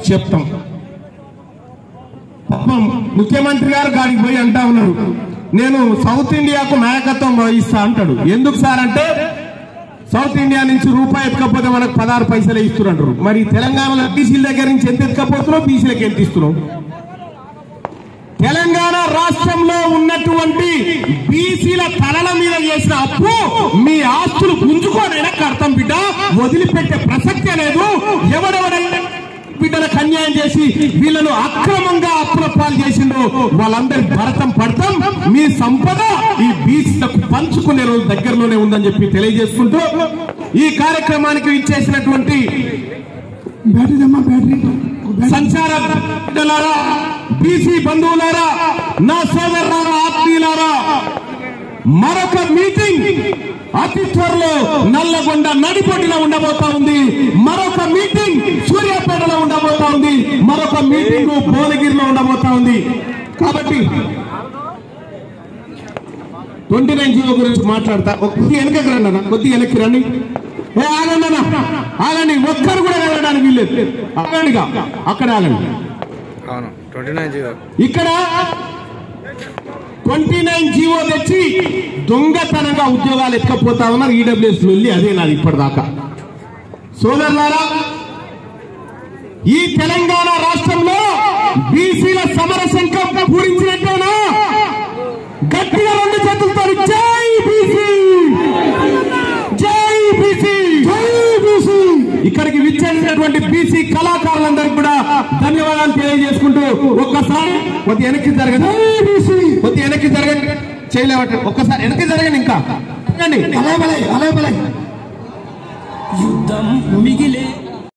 చెప్తాం పాపం ముఖ్యమంత్రి గారు గాడికి పోయి అంటా ఉన్నారు నేను సౌత్ ఇండియాకు నాయకత్వం వహిస్తా అంటాడు ఎందుకు సార్ అంటే సౌత్ ఇండియా నుంచి రూపాయి ఎత్తుకపోతే మనకు పదహారు పైసలే ఇస్తున్నారు మరి తెలంగాణలో బీసీల దగ్గర నుంచి ఎంత ఎత్తుకపోతున్నావు బీసీలకు ఎంత ఇస్తున్నావు తెలంగాణ రాష్ట్రంలో ఉన్నటువంటి బీసీల తలల మీద చేసిన అప్పు మీ ఆస్తులు గుంజుకోనైనా కడతాం బిడ్డ వదిలిపెట్టే ప్రసక్తే లేదు ఎవడెవడైనా బిడ్డలకు అన్యాయం చేసి వీళ్ళను అక్రమంగా అప్పుల పాలు చేసిండ్రు వాళ్ళందరి భరతం పడతాం మీ సంపద ఈ బీసీలకు పంచుకునే రోజు దగ్గరలోనే ఉందని చెప్పి తెలియజేసుకుంటూ ఈ కార్యక్రమానికి ఇచ్చేసినటువంటి బ్యాటరీ అమ్మా బ్యాటరీ సంచార బిడ్డలారా బీసీ బంధువులారా నా సోదరులారా ఆత్మీయులారా మరొక మీటింగ్ అతి త్వరలో నల్లగొండ నడిపొడిలో ఉండబోతా ఉంది మరొక మీటింగ్ సూర్యాపేటలో ఉండబోతా ఉంది మరొక మీటింగ్ భువనగిరిలో ఉండబోతా ఉంది కాబట్టి ట్వంటీ నైన్ జీవో గురించి మాట్లాడతా కొద్ది వెనకకి రండి అన్న కొద్ది వెనక్కి రండి ఏ ఆగండి అన్న ఆగండి ఒక్కరు కూడా వెళ్ళడానికి వీల్లేదు ఆగండిగా అక్కడ ఆగండి అవును ట్వంటీ నైన్ జీరో ఇక్కడ ట్వంటీ నైన్ జీవో తెచ్చి దొంగతనంగా ఉద్యోగాలు ఎక్కకపోతా ఉన్నారు ఈడబ్ల్యూఎస్ వెళ్ళి అదే నాది ఇప్పటిదాకా సోదరులారా ఈ తెలంగాణ రాష్ట్రంలో బీసీల సమర శంఖం పూరించినట్టేనా గట్టిగా రెండు చేతులతో జై బీసీ జై బీసీ జై బీసీ ఇక్కడికి విచ్చేసినటువంటి బీసీ కళాకారులందరికీ కూడా ధన్యవాదాలు తెలియజేసుకుంటూ ఒక్కసారి కొద్ది వెనక్కి జరగండి బీసీ కొద్ది వెనక్కి జరగండి చేయలేవట ఒక్కసారి వెనక్కి జరగండి ఇంకా జరగండి అలే బలే అలే బలే యుద్ధం మిగిలే